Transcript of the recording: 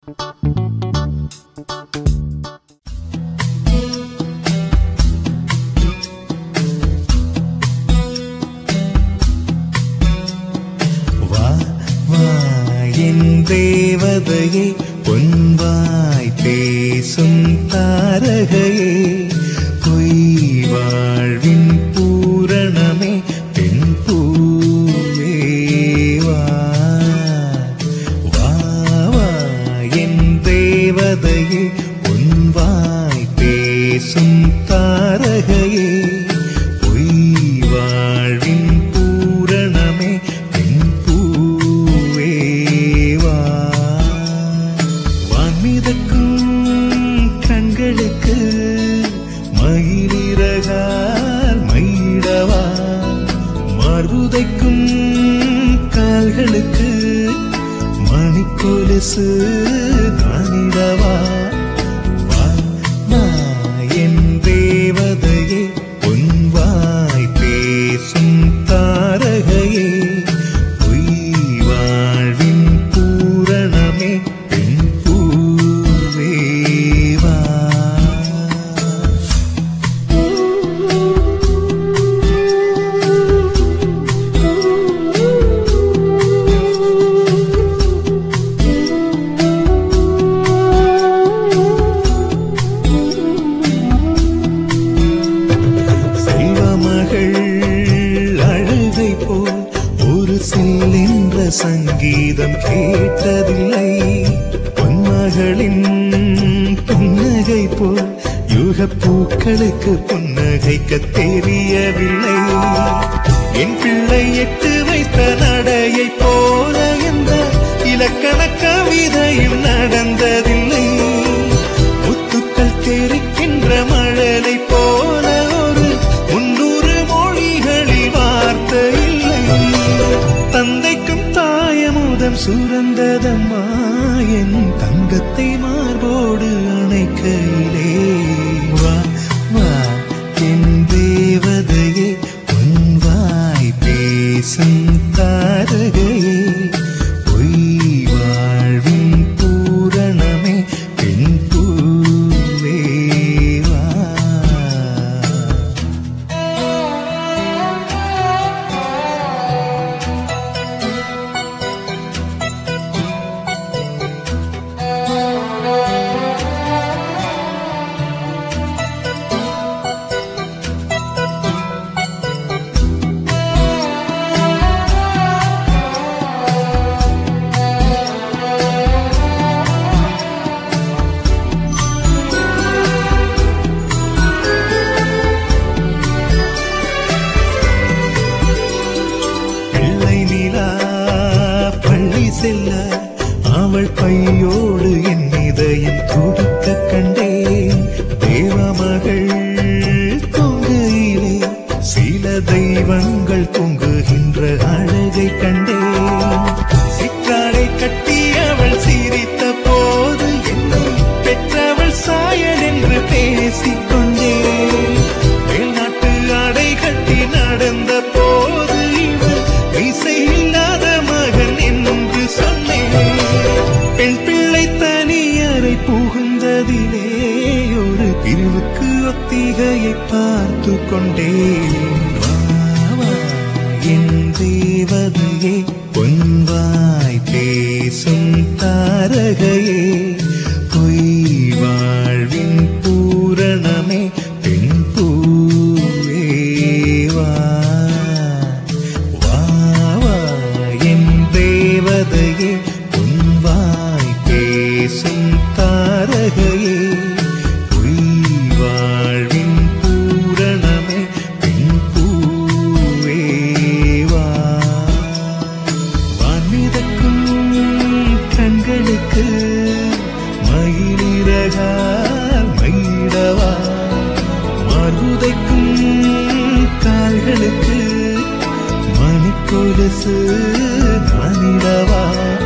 வா வா என் தேவதையே பொன்வாய் பேசும் தாரகையே பொய் வாழ்வின் பூரணமே பெண் பூவே வா வா வா என் தேவதையே பொன்வாய் பேசும் தாரகையே பொய் வாழ்வின் பூரணமே பெண் பூவே வா வான்மிதக்கும் கண்களுக்கு மயிலிறகால் மயிடவா மார்புதைக்கும் கால்களுக்கு மணிக்கொலுசு தானிடவா வா வா என் தேவதையே பொன்வாய் பேசும் தாரகையே பொய் வாழ்வின் பூரணமே பெண் பூவே வா செல்வமகள் அழுகை போல் ஒரு செல்லென்ற சங்கீதம் கேட்டதில்லை பொன்மகளின் புன்னகை போல் யுக பூக்களுக்கு புன்னகைக்க தெரியவில்லை என் பிள்ளை எட்டு வைத்த நடையை போல எந்த இலக்கண கவிதையும் நடந்ததில்லை முத்துக்கள் தெரிக்கின்ற மழலை போல ஒரு முன்னூறு மொழிகளில் வார்த்தை இல்லை தந்தைக்கும் தாயமுதம் சுரந்ததம்மா என் தங்கத்தை மார்போடு அணைக்கையிலே வா வா என் தேவதையே பொன்வாய் பேசும் தாரகையே பொய் வாழ்வின் பூரணமே பெண் பூவே வா வெள்ளை நிலா பள்ளி செல்ல அவள் பையோடு என் இதயம் துடிக்க கண்டேன் தேவமகள் தொங்கையிலே சில தெய்வங்கள் தொங்குகின்ற அழகை கண்டேன் சிற்றாடை கட்டி அவள் சிரித்த போது என்னை பெற்றவள் சாயல் என்று பேசிக்கொண்டேன் மேல்நாட்டு ஆடை கட்டி நடந்த போது இவள் இசை இல்லாத மகன் என்று சொன்னேன் பெண் பிள்ளை தனியறை புகுந்ததிலே ஒரு பிரிவுக்கு ஒத்திகையை பார்த்து கொண்டேன் வா, வா, என் தேவதையே பொன்வாய் பேசும் தாரகையே பொய் வாழ்வின் பூரணமே பெண் பூவே வா வா வா என் தேவதையே பொன்வாய் பேசும் தாரகையே பொய் வாழ்வின் பூரணமே பெண் பூவே வா வான்மிதக்கும் கண்களுக்கு மயிலிறகால் மயிடவா மார்புதைக்கும் கால்களுக்கு மணிக்கொலுசு நானிடவா